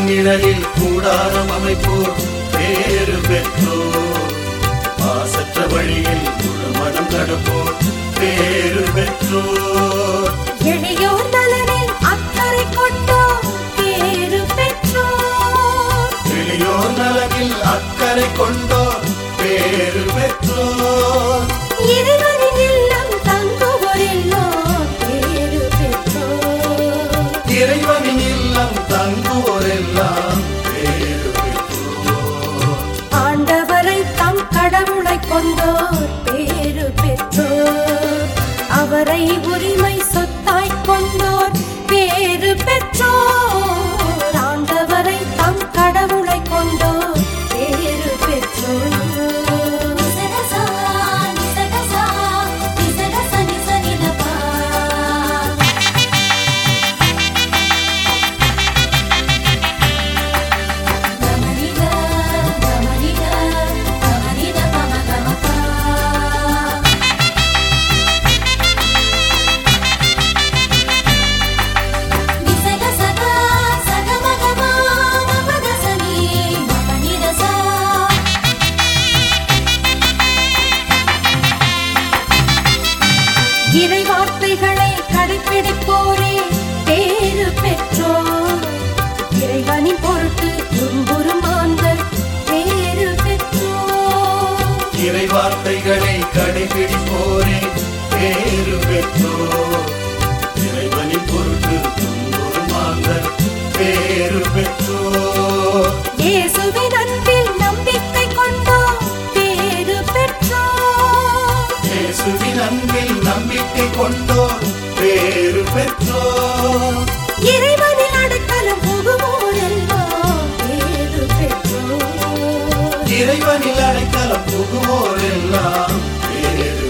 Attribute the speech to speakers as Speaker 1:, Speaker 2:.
Speaker 1: மறைவின் நிழலில் கூடாரம் அமைப்போர் பேறு பெற்றோர் மாசற்ற வழியில் முழுமனம் நடப்போர் பேறு பெற்றோர்
Speaker 2: எளியோர் நலனில் அக்கறை கொண்டோர் பேறு பெற்றோர்
Speaker 1: எளியோர் நலனில் அக்கறை கொண்டோர் பேறு பெற்றோர்
Speaker 2: இறைவனின் இல்லம் தங்குவோர் எல்லோர் பேறு பெற்றோர்
Speaker 1: இறைவனின் இல்லம் தங்குவோரெல்லாம் பேறு பெற்றோர்
Speaker 2: ஆண்டவரை தம் கடவுளை கொண்டோர் பேறு பெற்றோர் அவரை உரிமை சொத்தாய் கொண்டோர் பேறு பெற்றோர் ஆண்டவரை தம் கடவுளை கொண்டோர் பேறு பெற்றோர் நிசகசா, நிசகசா, நிசகச, நிசனிதபா. கமனித கமனித கமனித பம கமபா நிசக சக சக மகமா மபதசனி மபனிதசா இறை வார்த்தைகளை கடைப்பிடிப்போரே பேறு பெற்றோர் இறைவனின் பொருட்டு துன்புறும் ஆண்கள் பேறு பெற்றோர்
Speaker 1: இறை வார்த்தைகளை கடைபிடிப்போரே பேறு பெற்றோர் இறைவனின் பொருட்டு துன்புறும் மாந்தர் பேறு பெற்றோர்
Speaker 2: இயேசுவின் அன்பில் நம்பிக்கை கொண்டோர் பேறு பெற்றோர்
Speaker 1: இயேசுவின் அன்பில் நம்பிக்கை கொண்டோர் பேறு பெற்றோர்
Speaker 2: இறைவனின் அடைக்கலம் புகுவோர் எல்லாம் பேறு பெற்றோர்
Speaker 1: இறைவனில் அடைக்கலம் புகுவோர் எல்லாம் பேறு